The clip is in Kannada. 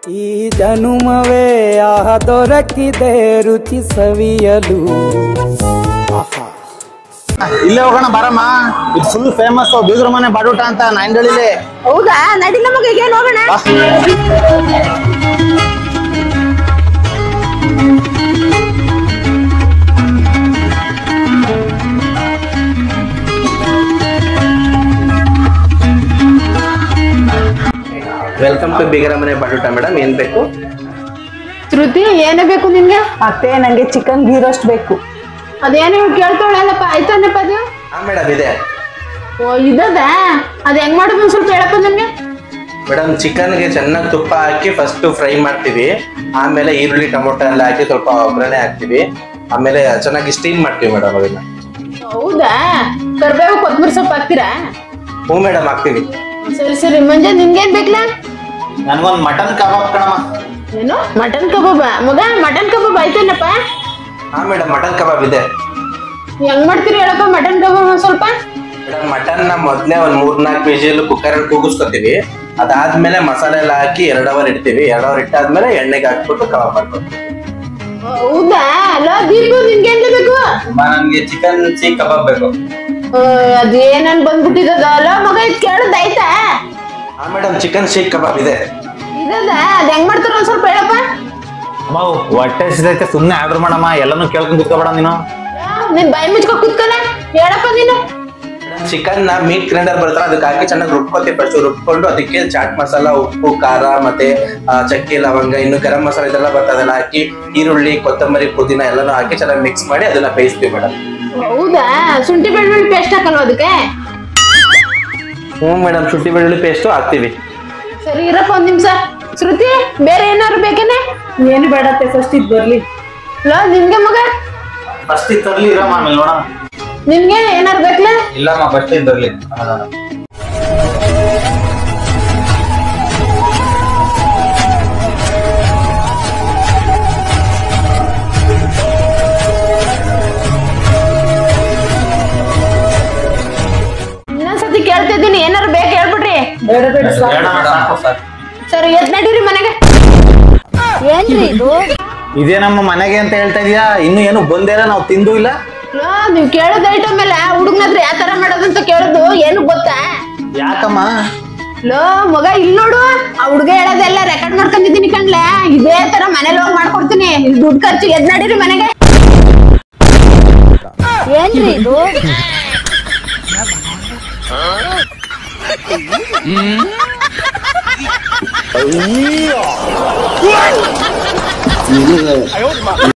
ಈ ಜನುಮವೇ ಆಹ ದೊರಕಿದೆ ರುಚಿ ಸವಿಯಲು ಆಹಾ ಇಲ್ಲೇ ಹೋಗೋಣ ಬಾರಮ್ಮ ಇದು ಫುಲ್ ಫೇಮಸ್ ಬೀಗ್ರ ಮನೆ ಬಾಡೂಟ ಅಂತ ನಾಯಿಂಡಳಿಲಿ ಹೌದಾ ನಡಿ ನಮಗೆ ಈಗ ಹೋಗೋಣ ವೆಲ್ಕಮ್ ಟು ಬಿಗರ ಮನೆ ಬಾಡೂಟ ಮೇಡಮ್ ಏನ್ ಬೇಕು ಶ್ರುತಿ ಏನೇ ಬೇಕು ನಿನ್ಗೆ ಅತ್ತೆ ನಂಗೆ ಚಿಕನ್ ಗೀ ರೋಸ್ಟ್ ಬೇಕು ಅದೇನು ಕೇಳ್ತಾಳಲ್ಲಪ್ಪ ಆಯ್ತಾನಪ್ಪ ಅದು ಹಾ ಮೇಡಮ್ ಇದೆ ಓ ಇದದ ಅದ್ ಹೆಂಗ್ ಮಾಡೋದು ಒಂದ್ ಸ್ವಲ್ಪ ಹೇಳಪ್ಪ ನನ್ಗೆ ಮೇಡಮ್ ಚಿಕನ್ಗೆ ಚೆನ್ನಾಗಿ ತುಪ್ಪ ಹಾಕಿ ಫಸ್ಟ್ ಫ್ರೈ ಮಾಡ್ತೀವಿ ಆಮೇಲೆ ಈರುಳ್ಳಿ ಟೊಮೊಟೊ ಎಲ್ಲ ಹಾಕಿ ಸ್ವಲ್ಪ ಒಗ್ಗರಣೆ ಹಾಕ್ತಿವಿ ಆಮೇಲೆ ಚೆನ್ನಾಗಿ ಸ್ಟೀಮ್ ಮಾಡ್ತೀವಿ ಮೇಡಮ್ ಅದನ್ನ ಹೌದಾ ಕರ್ಬೇವು ಕೊತ್ತಂಬರಿ ಸೊಪ್ಪು ಹಾಕ್ತೀರಾ ಹ್ಞೂ ಮೇಡಮ್ ಹಾಕ್ತೀವಿ ಸರಿ ಸರಿ ಮಂಜೆ ನಿನ್ಗೇನ್ ಬೇಕಲ್ಲ ನನ್ಗೊಂದ್ ಮಟನ್ ಕಬಾಬ್ ಕಣಮ್ಮ ಏನು ಮಟನ್ ಕಬಾಬ ಮಗ ಮಟನ್ ಕಬಾಬ್ ಆಯ್ತೇನಪ್ಪ ಹಾ ಮೇಡಮ್ ಮಟನ್ ಕಬಾಬ್ ಇದೆ ಹೆಂಗ್ ಮಾಡ್ತೀರಿ ಹೇಳಪ್ಪ ಮಟನ್ ಕಬಾಬ್ ಒಂದ್ ಸ್ವಲ್ಪ ಮೇಡಮ್ ಮಟನ್ ನ ಮೊದ್ಲೇ ಒಂದ್ ಮೂರ್ನಾಲ್ಕು ವಿಜಿಲ್ ಕುಕ್ಕರ್ ಅಲ್ಲಿ ಕೂಗಿಸ್ಕೊತೀವಿ ಅದಾದ್ಮೇಲೆ ಮಸಾಲೆ ಎಲ್ಲ ಹಾಕಿ ಎರಡ್ ಅವರ್ ಇಡ್ತೀವಿ ಎರಡ್ ಅವರ್ ಇಟ್ಟಾದ್ಮೇಲೆ ಎಣ್ಣೆಗೆ ಹಾಕ್ಬಿಟ್ಟು ಕಬಾಬ್ ಮಾಡ್ಕೊತೀವಿ ಹೌದಾ ಅಲ್ಲ ದೀಪು ನಿನ್ಗೇನ್ ಬೇಕು ನನ್ಗೆ ಚಿಕನ್ ಸೀ ಕಬಾಬ್ ಬೇಕು ಆ, ಅದ್ ಏನನ್ ಬಂದ್ಬಿಟ್ಟಿದದ ಅಲ್ಲ ಮಗ ಇದ್ ಕೇಳದಾಯ್ತಾ ಹಾ ಮೇಡಮ್ ಚಿಕನ್ ಶೀಕ್ ಕಬಾಬ್ ಇದೆ ಇದದ ಅದ್ ಹೆಂಗ್ ಮಾಡ್ತಾರ ಒಂದ್ ಸ್ವಲ್ಪ ಹೇಳಪ್ಪ ಅಮ್ಮ ಹೊಟ್ಟೆ ಸಿದೈತೆ ಸುಮ್ನೆ ಆರ್ಡರ್ ಮಾಡಮ್ಮ ಎಲ್ಲಾನು ಕೇಳ್ಕೊಂಡ್ ಕುತ್ಕೋಬೇಡ ನೀನು ಆ, ನೀನ್ ಬಾಯಿ ಮುಚ್ಕೊ ಕೂತ್ಕಲ ಹೇಳಪ್ಪ ನೀನು ಚಿಕನ್ ನ ಮೀಟ್ ಗ್ರೈಂಡರ್ ಬರ್ತಾರೆ ಅದಕ್ಕೆ ಹಾಕಿ ಚೆನ್ನಾಗಿ ರುಬ್ಕೋತೀವಿ ಫಸ್ಟ್ ರುಬ್ಕೊಂಡು ಅದಕ್ಕೆ ಚಾಟ್ ಮಸಾಲ ಉಪ್ಪು ಖಾರ ಮತ್ತೆ ಆ, ಚಕ್ಕೆ ಲವಂಗ ಇನ್ನು ಗರಂ ಮಸಾಲ ಇದೆಲ್ಲ ಬರ್ತದೆ ಅದೆಲ್ಲ ಹಾಕಿ ಈರುಳ್ಳಿ ಕೊತ್ತಂಬರಿ ಪುದೀನ ಎಲ್ಲಾನು ಹಾಕಿ ಚೆನ್ನಾಗಿ ಮಿಕ್ಸ್ ಮಾಡಿ ಅದನ್ನ ಬೇಯಿಸ್ತೀವಿ ಮೇಡಮ್ ಹೌದಾ ಶುಂಠಿ ಬೆಳ್ಳುಳ್ಳಿ ಪೇಸ್ಟ್ ಹಾಕಲ್ವ ಅದಕ್ಕೆ ಹ್ಞೂ ಮೇಡಮ್ ಶುಂಠಿ ಬೆಳ್ಳುಳ್ಳಿ ಪೇಸ್ಟು ಹಾಕ್ತೀವಿ ಸರಿ ಇರಪ್ಪ ಒಂದ್ ನಿಮಿಷ ಶ್ರುತಿ ಬೇರೆ ಏನಾದ್ರು ಬೇಕೇನೆ ಏನು ಬೇಡತ್ತೆ ಫಸ್ಟ್ ಇದ್ ಬರ್ಲಿ ಲೋ ನಿನ್ಗೆ ಮಗ ಫಸ್ಟ್ ಇದು ತರ್ಲಿ ಇರಮ್ಮ ಆಮೇಲೆ ನೋಡೋಣ ನಿನ್ಗೆ ಏನಾರು ಬೇಕಲ್ಲ ಇಲ್ಲಮ್ಮ ಫಸ್ಟ್ ಇದು ಬರ್ಲಿ ಇನ್ನೊಂದ್ಸತಿ ಕೇಳ್ತಾ ಇದ್ದೀನಿ ಏನಾರು ಬೇಕು ಹೇಳ್ಬಿಡ್ರಿ ಬೇಡ ಬೇಡ ಸಾಕು. ಬೇಡಮ್ಮ, ಸಾಕು ಸಾಕು ಸರಿ ಎದ್ ನಡೀರಿ ಮನೆಗೆ ಏನ್ರಿ ಇದು ಇದೇ ನಮ್ಮ ಮನೆಗೆ ಅಂತ ಹೇಳ್ತಾ ಇದೀಯಾ ಇನ್ನು ಏನು ಬಂದೇ ಇಲ್ಲ ನಾವು ತಿಂದು ಇಲ್ಲ ಲೋ ನೀವ್ ಕೇಳೋದ್ ಐಟಮ್ ಎಲ್ಲ ಹುಡುಗನ ಹತ್ರ ಯಾವ ತರ ಮಾಡೋದಂತ ಕೇಳೋದು ಏನು ಗೊತ್ತಾ ಯಾಕಮ್ಮ ಲೋ ಮಗ ಇಲ್ಲಿ ನೋಡು ಆ ಹುಡ್ಗ ಹೇಳೋದೆಲ್ಲ ರೆಕಾರ್ಡ್ ಮಾಡ್ಕೊಂಡಿದ್ದೀನಿ ಕಣ್ಲೆ ಇದೇ ತರ ಮನೇಲಿ ಹೋಗಿ ಮಾಡ್ಕೊಡ್ತೀನಿ ಇಲ್ಲಿ ದುಡ್ಡು ಖರ್ಚು ಎದ್ ನಡೀರಿ ಮನೆಗೆ ಏನ್ರಿ ಇದು